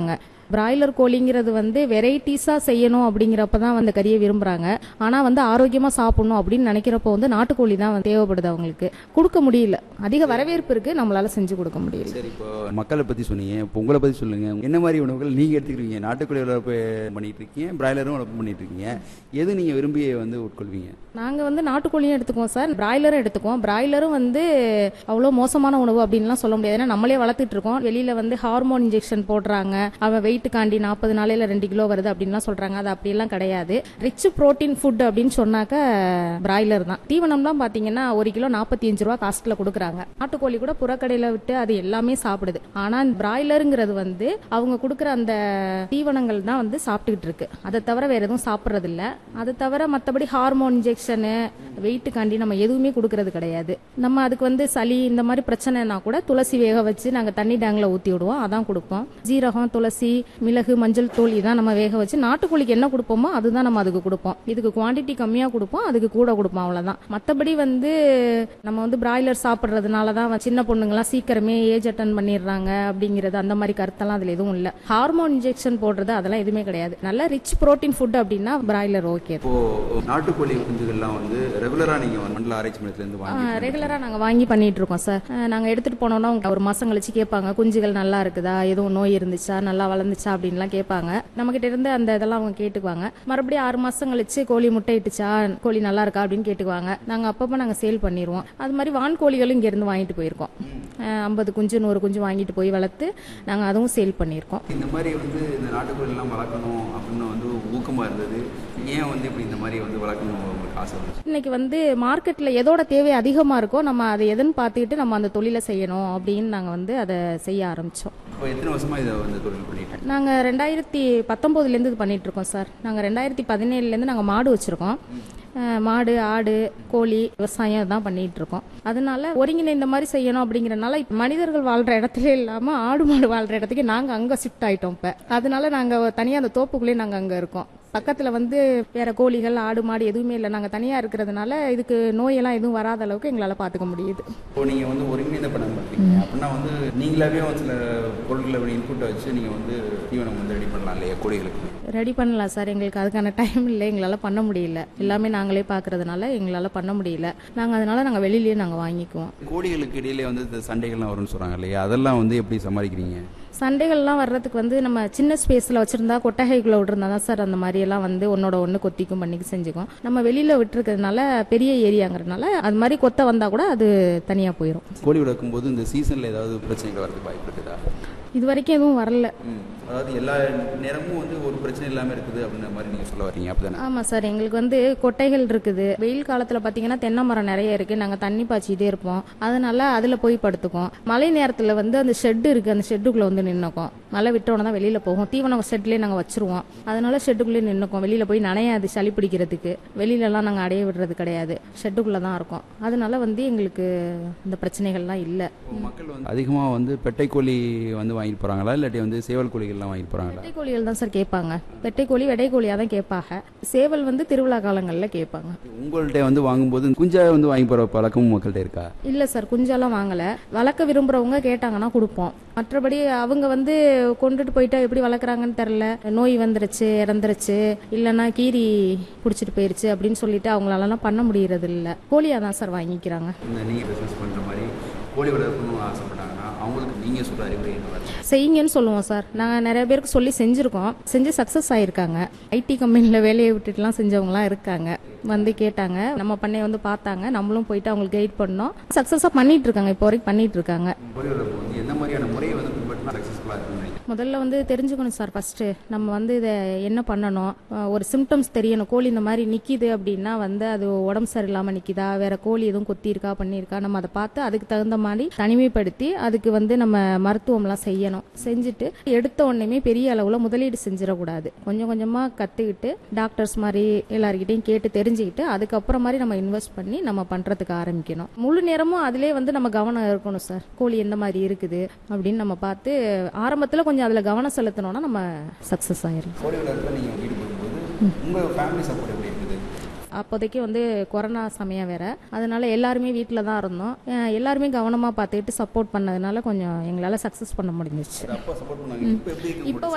விரும்புறாங்க பிராய்லர் கோழிங்கிறது வந்து வெரைட்டிஸா செய்யணும் அப்படிங்கிறப்ப தான் வந்து கறியை விரும்புறாங்க ஆனா வந்து ஆரோக்கியமா சாப்பிடணும் அப்படின்னு நினைக்கிறப்போ வந்து நாட்டுக்கோழி தான் வந்து தேவைப்படுது அவங்களுக்கு கொடுக்க முடியல அதிக வரவேற்பு இருக்கு நம்மளால செஞ்சு கொடுக்க முடியல சரி இப்போ மக்களை பத்தி சொன்னீங்க இப்போ உங்களை பத்தி சொல்லுங்க என்ன மாதிரி உணவுகள் நீங்க எடுத்துக்கிறீங்க நாட்டுக்கோழி வளர்ப்பு பண்ணிட்டு இருக்கீங்க பிராய்லரும் வளர்ப்பு பண்ணிட்டு இருக்கீங்க எது நீங்க விரும்பி வந்து உட்கொள்வீங்க நாங்க வந்து நாட்டுக்கோழியும் எடுத்துக்குவோம் சார் பிராய்லரும் எடுத்துக்குவோம் பிராய்லரும் வந்து அவ்வளோ மோசமான உணவு அப்படின்லாம் சொல்ல முடியாது ஏன்னா நம்மளே வளர்த்துட்டு இருக்கோம் வெளியில வந்து ஹார்மோன் இன்ஜெக்ஷன் போடுறாங்க அவன் வெயிட்டுக்காண்டி நாற்பது நாளையில ரெண்டு கிலோ வருது அப்படின்லாம் சொல்றாங்க அது அப்படியெல்லாம் கிடையாது ரிச் புரோட்டீன் ஃபுட் அப்படின்னு சொன்னாக்க பிராய்லர் தான் தீவனம்லாம் பாத்தீங்கன்னா ஒரு கிலோ நாற்பத்தி அஞ்சு ரூபா காஸ்ட்ல கொடுக்குறாங்க நாட்டுக்கோழி கூட புறக்கடையில விட்டு அது எல்லாமே சாப்பிடுது ஆனா பிராய்லருங்கிறது வந்து அவங்க கொடுக்குற அந்த தீவனங்கள் தான் வந்து சாப்பிட்டுக்கிட்டு இருக்கு அதை தவிர வேற எதுவும் சாப்பிட்றது இல்ல அதை தவிர மற்றபடி ஹார்மோன் இன்ஜெக்ஷனு வெயிட்டுக்காண்டி நம்ம எதுவுமே கொடுக்கறது கிடையாது நம்ம அதுக்கு வந்து சளி இந்த மாதிரி பிரச்சனைனா கூட துளசி வேக வச்சு நாங்கள் தண்ணி டேங்கில் ஊற்றி விடுவோம் அதான் கொடுப்போம் ஜீரகம் துளசி மிளகு மஞ்சள் தூள் இதான் நம்ம வேக வச்சு நாட்டுக்கோழிக்கு என்ன கொடுப்போமோ அதுதான் நம்ம அதுக்கு கொடுப்போம் இதுக்கு குவாண்டிட்டி கம்மியாக கொடுப்போம் அதுக்கு கூட கொடுப்போம் அவ்வளோதான் மற்றபடி வந்து நம்ம வந்து பிராய்லர் சாப்பிட்றதுனால தான் சின்ன பொண்ணுங்களாம் சீக்கிரமே ஏஜ் அட்டன் பண்ணிடுறாங்க அப்படிங்கிறது அந்த மாதிரி கருத்தெல்லாம் அதில் எதுவும் இல்லை ஹார்மோன் இன்ஜெக்ஷன் போடுறது அதெல்லாம் எதுவுமே கிடையாது நல்ல ரிச் புரோட்டீன் ஃபுட் அப்படின்னா பிராய்லர் ஓகே இப்போ நாட்டுக்கோழி குஞ்சுகள்லாம் வந்து ரெகுலரா நீங்க மண்டல ஆராய்ச்சி மையத்துல இருந்து வாங்கி ரெகுலராக நாங்கள் வாங்கி பண்ணிட்டு இருக்கோம் சார் நாங்கள் எடுத்துகிட்டு போனோம்னா அவங்க ஒரு மாதம் கழிச்சு கேட்பாங்க குஞ்சுகள் நல்லா இருக்குதா எதுவும் நோய் இருந்துச்சா நல்லா வளர்ந்துச்சா அப்படின்லாம் கேட்பாங்க நம்மகிட்ட இருந்து அந்த இதெல்லாம் அவங்க கேட்டுக்குவாங்க மறுபடியும் ஆறு மாதம் கழிச்சு கோழி முட்டை இட்டுச்சா கோழி நல்லா இருக்கா அப்படின்னு கேட்டுக்குவாங்க நாங்கள் அப்பப்போ நாங்கள் சேல் பண்ணிடுவோம் அது மாதிரி வான் கோழிகளும் இங்கேருந்து வாங்கிட்டு போயிருக்கோம் ஐம்பது குஞ்சு நூறு குஞ்சு வாங்கிட்டு போய் வளர்த்து நாங்கள் அதுவும் சேல் பண்ணியிருக்கோம் இந்த மாதிரி வந்து இந்த நாட்டுக்கோழி எல்லாம் வளர்க்கணும் அப்படின்னு வந்து ஊக்கமா இருந்தது ஏன் வந்து இப்படி இந்த மாதிரி வந்து வளர்க்கணும் உங்களுக்கு ஆசை வந்துச்சு இன்னைக்கு வந்து மார்க்கெட்ல எதோட தேவை அதிகமா இருக்கோ நம்ம அதை எதுன்னு பார்த்துக்கிட்டு நம்ம அந்த தொழிலை செய்யணும் அப்படின்னு நாங்க வந்து அதை செய்ய ஆரம்பிச்சோம் இப்போ எத்தனை வருஷமா இதை வந்து தொழில் பண்ணிட்டேன் நாங்க ரெண்டாயிரத்தி பத்தொன்பதுலேருந்து இது பண்ணிட்டு இருக்கோம் சார் நாங்க ரெண்டாயிரத்தி பதினேழுலேருந்து நாங்க மாடு வச்சிருக்கோம் அஹ் மாடு ஆடு கோழி விவசாயம் இதான் பண்ணிட்டு இருக்கோம் அதனால ஒருங்கிணைந்த மாதிரி செய்யணும் அப்படிங்கறதுனால இப்ப மனிதர்கள் வாழ்ற இடத்துல இல்லாம ஆடு மாடு வாழ்ற இடத்துக்கு நாங்க அங்க ஷிஃப்ட் ஆயிட்டோம் இப்ப அதனால நாங்க தனியா அந்த தோப்புக்குள்ளேயே நாங்க அங்க இருக்கோம் பக்கத்துல வந்து வேற கோழிகள் ஆடு மாடு எதுவுமே இல்லை நாங்க தனியா இருக்கிறதுனால இதுக்கு நோயெல்லாம் எதுவும் வராத அளவுக்கு எங்களால பாத்துக்க முடியுது இப்போ நீங்க வந்து ஒருங்கிணைந்த படம் பண்றீங்க அப்படின்னா வந்து நீங்களாவே ஒரு சில பொருட்களை இன்புட்டை வச்சு நீங்க வந்து தீவனம் வந்து ரெடி பண்ணலாம் இல்லையா கோழிகளுக்கு ரெடி பண்ணலாம் சார் எங்களுக்கு அதுக்கான டைம் இல்லை எங்களால் பண்ண முடியல எல்லாமே நாங்களே பார்க்கறதுனால எங்களால் பண்ண முடியல நாங்கள் அதனால நாங்கள் வெளியிலேயே நாங்கள் வாங்கிக்குவோம் கோழிகளுக்கு இடையிலே வந்து இந்த சண்டைகள்லாம் வரும்னு சொல்றாங்க இல்லையா அதெல்லாம் வந்து எப்படி சமாளிக்கிறீங்க சண்டைகள்லாம் வர்றதுக்கு வந்து நம்ம சின்ன ஸ்பேஸில் வச்சுருந்தா கொட்டகைக்குள்ளே விட்டுருந்தா தான் சார் அந்த மாதிரி எல்லாம் வந்து ஒன்னோட ஒன்று கொத்திக்கும் பண்ணிக்கு செஞ்சுக்கும் நம்ம வெளியில் விட்டுருக்கிறதுனால பெரிய ஏரியாங்கிறதுனால அது மாதிரி கொத்த வந்தால் கூட அது தனியாக போயிடும் கோழி வளர்க்கும் போது இந்த சீசன்ல ஏதாவது பிரச்சனைகள் வரதுக்கு வாய்ப்பு இருக்குதா இது வரைக்கும் எதுவும் வரல ம். அதாவது எல்லா நேரமும் வந்து ஒரு பிரச்சனை இல்லாம இருக்குது அப்படின்ற மாதிரி நீங்க சொல்ல வரீங்க அப்படிதானே ஆமாம் சார் எங்களுக்கு வந்து கொட்டைகள் இருக்குது வெயில் காலத்தில் பார்த்தீங்கன்னா தென்னை மரம் நிறைய இருக்குது நாங்கள் தண்ணி பாய்ச்சிட்டே இருப்போம் அதனால அதில் போய் படுத்துக்குவோம் மழை நேரத்தில் வந்து அந்த ஷெட்டு இருக்குது அந்த ஷெட்டுக்குள்ளே வந்து நின்னுக்கும் மழை விட்டோன்னே தான் வெளியில் போகும் தீவனம் ஷெட்லேயே நாங்கள் வச்சிருவோம் அதனால ஷெட்டுக்குள்ளேயே நின்னுக்கும் வெளியில் போய் நனையாது சளி பிடிக்கிறதுக்கு வெளியிலலாம் நாங்கள் அடைய விடுறது கிடையாது ஷெட்டுக்குள்ளே தான் இருக்கோம் அதனால வந்து எங்களுக்கு இந்த பிரச்சனைகள்லாம் இல்லை இப்போ மக்கள் வந்து அதிகமா வந்து பெட்டை கோழி வந்து வாங்கிட்டு போறாங்களா இல்லாட்டி வந்து சேவல் கோழிகள்லாம் வாங்கிட்டு போறாங்களா பெட்டை கோழிகள் தான் சார் கேட்பாங்க பெட்டை கோழி வெடை கோழியாக தான் கேட்பாங்க சேவல் வந்து திருவிழா காலங்களில் கேட்பாங்க உங்கள்கிட்ட வந்து வாங்கும்போது குஞ்சா வந்து வாங்கி போற பழக்கமும் மக்கள்கிட்ட இருக்கா இல்ல சார் குஞ்செல்லாம் வாங்கல வளர்க்க விரும்புறவங்க கேட்டாங்கன்னா கொடுப்போம் மற்றபடி அவங்க வந்து கொண்டுட்டு போயிட்டா எப்படி வளர்க்குறாங்கன்னு தெரில நோய் வந்துருச்சு இறந்துருச்சு இல்லைன்னா கீரி பிடிச்சிட்டு போயிருச்சு அப்படின்னு சொல்லிட்டு அவங்களாலலாம் பண்ண முடியறது இல்ல கோழியா தான் சார் வாங்கிக்கிறாங்க இந்த நீங்க பிசினஸ் பண்ற மாதிரி கோழி வளர்க்கணும்னு ஆசைப்பட்டாங்கன்னா அவங்களுக்கு நீங்க சொல்ற அறிவுரை என்ன செய்யுங்கன்னு சொல்லுவோம் சார் நாங்கள் நிறைய பேருக்கு சொல்லி செஞ்சுருக்கோம் செஞ்சு சக்ஸஸ் ஆயிருக்காங்க ஐடி கம்பெனியில் வேலையை விட்டுட்டுலாம் செஞ்சவங்கலாம் இருக்காங்க வந்து கேட்டாங்க நம்ம பண்ணைய வந்து பார்த்தாங்க நம்மளும் போயிட்டு அவங்களுக்கு கைட் பண்ணோம் சக்ஸஸாக பண்ணிட்டு இருக்காங்க இப்போ வரைக்கும் பண்ணிட்டு இருக்காங்க கோழி வளர்ப்பு வந்து எந்த மாதிரியான முறையை வந்து பின்பற்றினா சக்ஸஸ்ஃபுல்லாக இருக்கும்னு நினைக்கிறேன் முதல்ல வந்து தெரிஞ்சுக்கணும் சார் ஃபர்ஸ்ட் நம்ம வந்து இதை என்ன பண்ணணும் அஹ் ஒரு சிம்டம்ஸ் தெரியணும் கோழி இந்த மாதிரி நிக்குது அப்படின்னா வந்து அது உடம்பு சரியில்லாம நிக்குதா வேற கோழி எதுவும் கொத்தி இருக்கா பண்ணியிருக்கா நம்ம அதை பார்த்து அதுக்கு தகுந்த மாதிரி தனிமைப்படுத்தி அதுக்கு வந்து நம்ம மருத்துவம்லாம் செய்யணும் செஞ்சுட்டு எடுத்த உடனேமே பெரிய அளவுல முதலீடு செஞ்சிடக்கூடாது கொஞ்சம் கொஞ்சமா கத்துக்கிட்டு டாக்டர்ஸ் மாதிரி எல்லார்கிட்டையும் கேட்டு தெரிஞ்சுக்கிட்டு அதுக்கப்புறம் மாதிரி நம்ம இன்வெஸ்ட் பண்ணி நம்ம பண்றதுக்கு ஆரம்பிக்கணும் முழு நேரமும் அதிலே வந்து நம்ம கவனம் இருக்கணும் சார் கோழி எந்த மாதிரி இருக்குது அப்படின்னு நம்ம பார்த்து ஆரம்பத்துல கொஞ்சம் அதுல கவனம் செலுத்தணும்னா நம்ம சக்சஸ் ஆயிரும் கோழி வளர்ப்பில் நீங்கள் ஈடுபடும்போது உங்கள் ஃபேமிலி சப்போர்ட் எப்படி இருக்குது அப்போதைக்கு வந்து கொரோனா சமயம் வேற அதனால எல்லாருமே வீட்டில் தான் இருந்தோம் அஹ் எல்லாருமே கவனமாக பார்த்துக்கிட்டு சப்போர்ட் பண்ணதுனால கொஞ்சம் எங்களால் சக்ஸஸ் பண்ண முடிஞ்சிச்சு அப்பா சப்போர்ட் பண்ணாங்க இப்போ எப்படி இருக்கு இப்போ